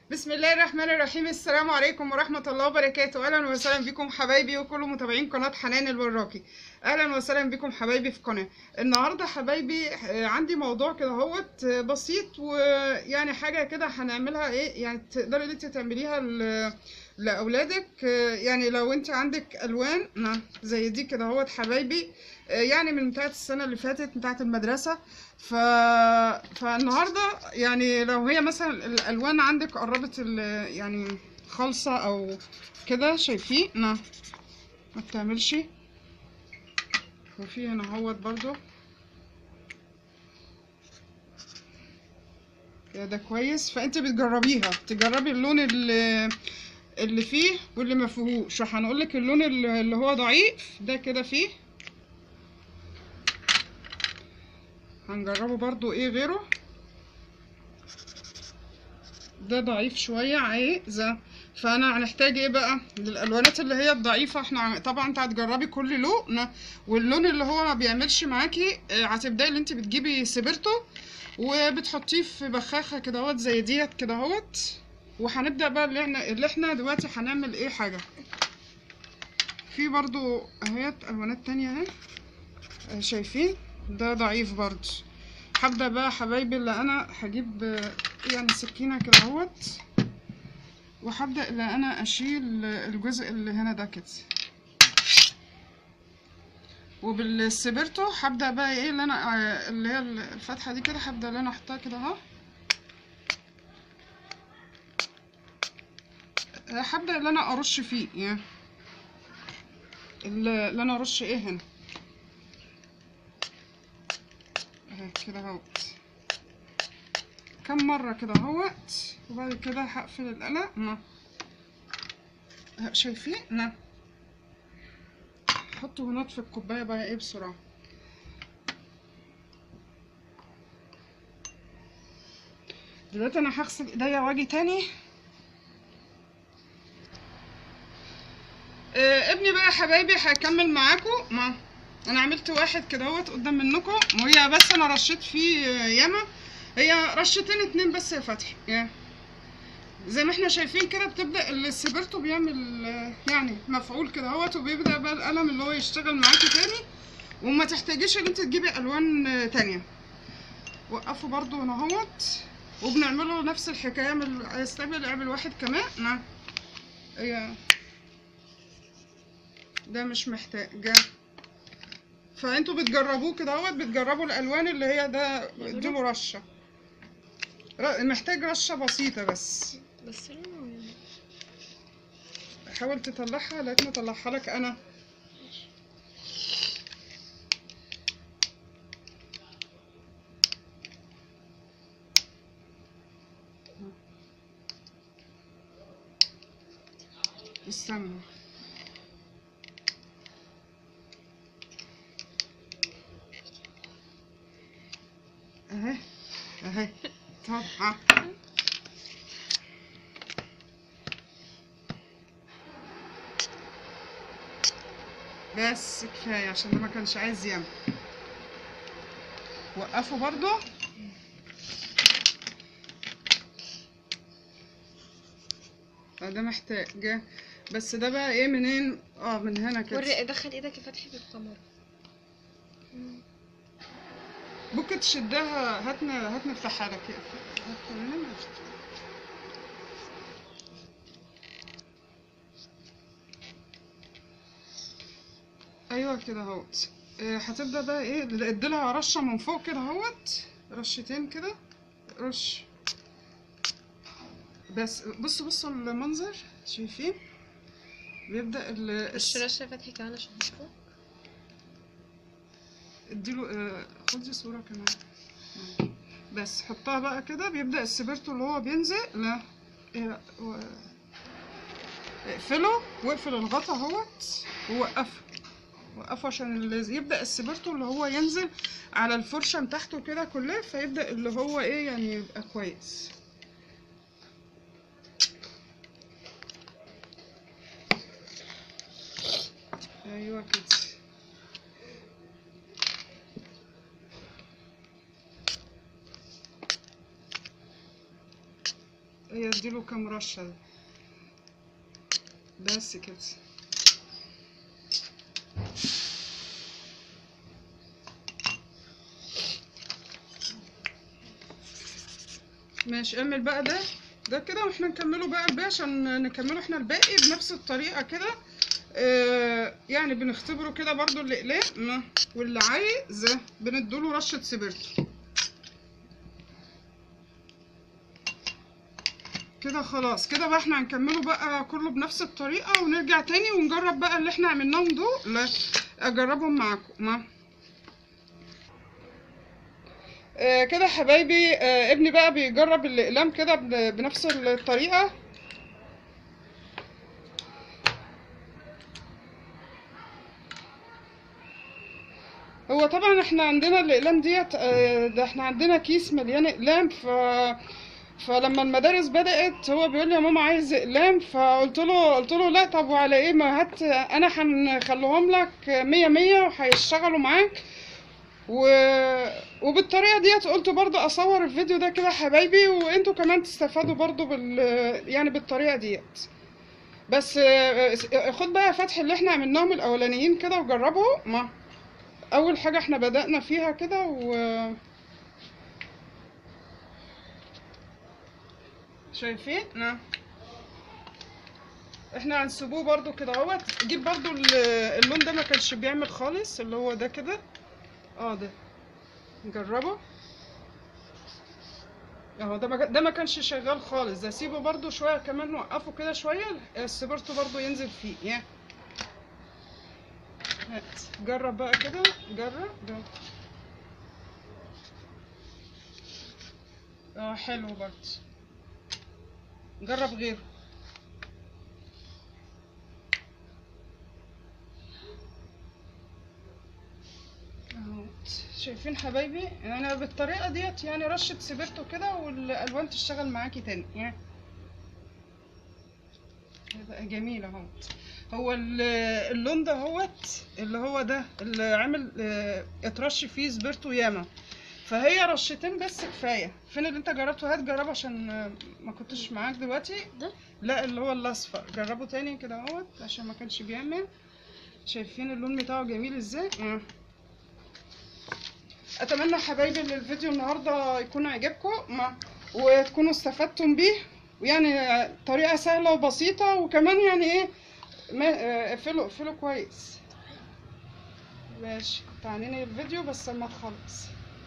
بسم الله الرحمن الرحيم السلام عليكم ورحمة الله وبركاته أهلا وسهلا بكم حبايبي وكل متابعين قناة حنان الوراكي أهلا وسهلا بكم حبايبي في قناة النهاردة حبايبي آه، عندي موضوع كده هوت آه، بسيط ويعني حاجة كده هنعملها إيه يعني تقدري إن أنت تعمليها ل- لأولادك آه، يعني لو أنت عندك ألوان نعم، زي دي كده هوت حبايبي آه، يعني من بتاعت السنة اللي فاتت بتاعت المدرسة ف... فالنهارده يعني لو هي مثلا الالوان عندك قربت ال... يعني خالصه او كده شايفين ما ما بتعملش وفي هنا اهوت برضو كده ده كويس فانت بتجربيها تجربي اللون اللي اللي فيه واللي ما فيهوش هنقول لك اللون اللي اللي هو ضعيف ده كده فيه هنجربه برضو ايه غيره ده ضعيف شوية عايزة فانا هنحتاج ايه بقى للالوانات اللي هي الضعيفة احنا طبعا انت هتجربي كل لون واللون اللي هو ما بيعملش معاكي آه، هتبداي اللي انت بتجيبي سبرتو وبتحطيه في بخاخة كده اهوت زي ديت كده اهوت وهنبدأ بقى اللي احنا اللي احنا دلوقتي هنعمل ايه حاجة في برضو اهيت الوانات تانية اهي آه، شايفين ده ضعيف برضه هبدأ بقى حبايبي اللي انا هجيب آه، يعني سكينة كده اهوت وهبدأ اللي انا اشيل الجزء اللي هنا ده كده وبالسبرتو هبدأ بقى ايه اللي انا آه، اللي هي الفتحة دي كده هبدأ اللي انا احطها كده اهو آه، هبدأ اللي انا ارش فيه يعني اللي اللي انا ارش ايه هنا اهي كده اهوت كم مرة كده اهوت وبعد كده هقفل القلم نعم اه، شايفين نعم حطوا هناك في الكوباية بقى ايه بسرعة دلوقتي انا هغسل ايديا واجي تاني اه، ابني بقى يا حبايبي هكمل معاكم ما انا عملت واحد كده اهوت قدام منكم وهي بس انا رشيت فيه اه، ياما هي رشتين اتنين بس يا فتحي يا. زي ما احنا شايفين كده بتبدا السبرتو بيعمل اه، يعني مفعول كده اهوت وبيبدا بقى القلم اللي هو يشتغل معاكي تاني وما تحتاجيش ان انت تجيبي الوان اه، تانية وقفوا برضو هنا اهوت وبنعمله نفس الحكايه من استقبل اعمل واحد كمان نعم هي ده مش محتاج فانتوا بتجربوه كده اهوت بتجربوا الالوان اللي هي ده اديله رشه ر- محتاج رشه بسيطه بس بس لونه حاول تطلعها لغايه ما اطلعها لك انا استنى اهي اهي طب ها بس كفاية عشان ده ما كانش عايز يعمل وقفوا برضو آه، ده محتاج بس ده بقى ايه منين اه من هنا كده وري دخل ايدك يا فتحي بالكاميرا ممكن تشدها هاتنا هات نفتحها لك هات منين؟ ايوه كده اهوت آه، هتبدا بقى ايه اديلها رشه من فوق كده اهوت رشتين كده رش بس بصوا بصوا المنظر شايفين بيبدا ال مش رشه يا فتحي كمان عشان نشوفه اديله آه، خدي صورة كمان آه. بس حطها بقى كده بيبدأ السبرتو اللي هو بينزل لا إيه، و- اقفله واقفل الغطا اهوت ووقفه وقفه عشان اللي يبدأ السبرتو اللي هو ينزل على الفرشة من تحته كده كلها فيبدأ اللي هو ايه يعني يبقى كويس ايوه كده هي اديله كام رشة ده. بس كده ماشي اعمل بقى ده ده كده واحنا نكمله بقى الباقي عشان نكمله احنا الباقي بنفس الطريقة كده آه يعني بنختبره كده برضو الاقلام واللي عايز بنديله رشة سبرتو كده خلاص كده بقى احنا هنكمله بقى كله بنفس الطريقة ونرجع تاني ونجرب بقى اللي احنا عملناهم دول لا، اجربهم معاكم ما. آه كده يا حبايبي آه ابني بقى بيجرب الاقلام كده بن- بنفس الطريقة هو طبعا احنا عندنا الاقلام ديت آه، ده احنا عندنا كيس مليان اقلام ف فلما المدارس بدأت هو بيقول لي يا ماما عايز اقلام فقلت له قلت له لا طب وعلى ايه ما هات انا هنخليهم لك مية مية وهيشتغلوا معاك و... وبالطريقة ديت قلت برضه اصور الفيديو ده كده يا حبايبي وانتوا كمان تستفادوا برضه بال يعني بالطريقة ديت بس آه، خد بقى فتح اللي احنا عملناهم الاولانيين كده وجربوا ما اول حاجة احنا بدأنا فيها كده و شايفين نعم احنا هنسيبوه برضو كده اهوت جيب برضو ال- اللون ده ما كانش بيعمل خالص اللي هو ده كده اه ده نجربه اهو ده ما كان- ده ما كانش شغال خالص ده سيبه برضو شويه كمان نوقفه كده شويه السبرتو برضو ينزل فيه يا هات جرب بقى كده جرب جرب اه حلو برضو جرب غيره اهو شايفين حبايبي انا بالطريقه ديت يعني رشه سبرتو كده والالوان تشتغل معاكي تاني يعني هيبقى جميل اهوت هو ال- اللون ده هوت اللي هو ده اللي عامل اه، اترش فيه سبرتو ياما فهي رشتين بس كفايه فين اللي انت جربته هات جربه عشان اه، ما كنتش معاك دلوقتي ده لا اللي هو الاصفر جربه تاني كده اهوت عشان ما كانش بيعمل شايفين اللون بتاعه جميل ازاي آه. اتمنى حبايبي ان الفيديو النهارده يكون عجبكم ما وتكونوا استفدتم بيه ويعني آه، طريقه سهله وبسيطه وكمان يعني ايه ما آه، اقفله اقفله كويس ماشي تعنيني الفيديو بس لما تخلص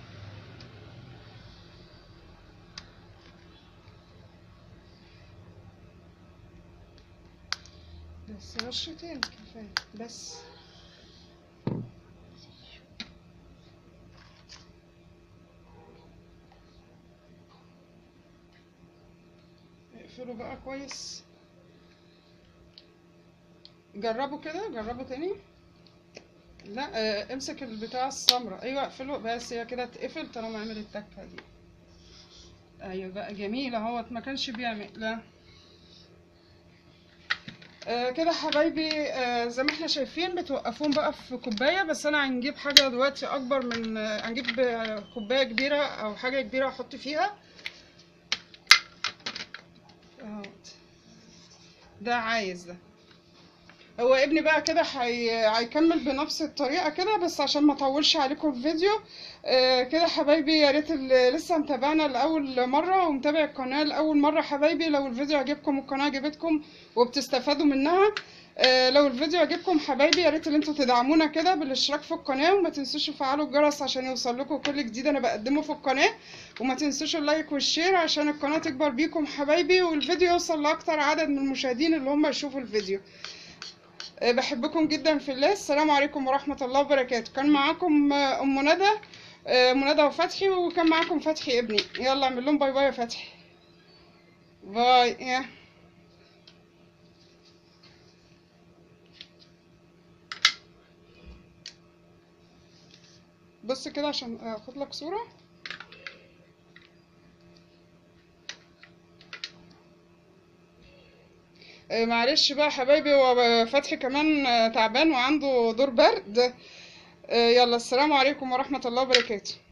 بس رشتين كفايه بس اقفله بقى كويس جربوا كده جربوا تاني لا آه، امسك البتاع السمراء ايوه اقفله بس هي كده اتقفل طالما عمل التكه دي ايوه بقى جميل اهوت ما كانش بيعمل لا آه كده حبايبي آه زي ما احنا شايفين بتوقفون بقى في كوبايه بس انا هنجيب حاجه دلوقتي اكبر من آه هنجيب آه، كوبايه كبيره او حاجه كبيره احط فيها اهوت ده عايز ده هو ابني بقى كده هي- هيكمل بنفس الطريقه كده بس عشان ما اطولش عليكم الفيديو آه كده حبايبي يا ريت اللي لسه متابعنا لاول مره ومتابع القناه لاول مره حبايبي لو الفيديو عجبكم والقناه عجبتكم وبتستفادوا منها آه لو الفيديو عجبكم حبايبي يا ريت ان انتوا تدعمونا كده بالاشتراك في القناه وما تنسوش تفعلوا الجرس عشان يوصل لكم كل جديد انا بقدمه في القناه وما تنسوش اللايك والشير عشان القناه تكبر بيكم حبايبي والفيديو يوصل لاكتر عدد من المشاهدين اللي هم يشوفوا الفيديو آه، بحبكم جدا في الله السلام عليكم ورحمة الله وبركاته كان معاكم آه، أم ندى آه، أم ندى وفتحي وكان معاكم فتحي ابني يلا اعمل لهم باي باي يا فتحي باي يا بص كده عشان اخد لك صورة آه، معلش بقى يا حبايبي هو فتحي كمان آه، تعبان وعنده دور برد آه، يلا السلام عليكم ورحمة الله وبركاته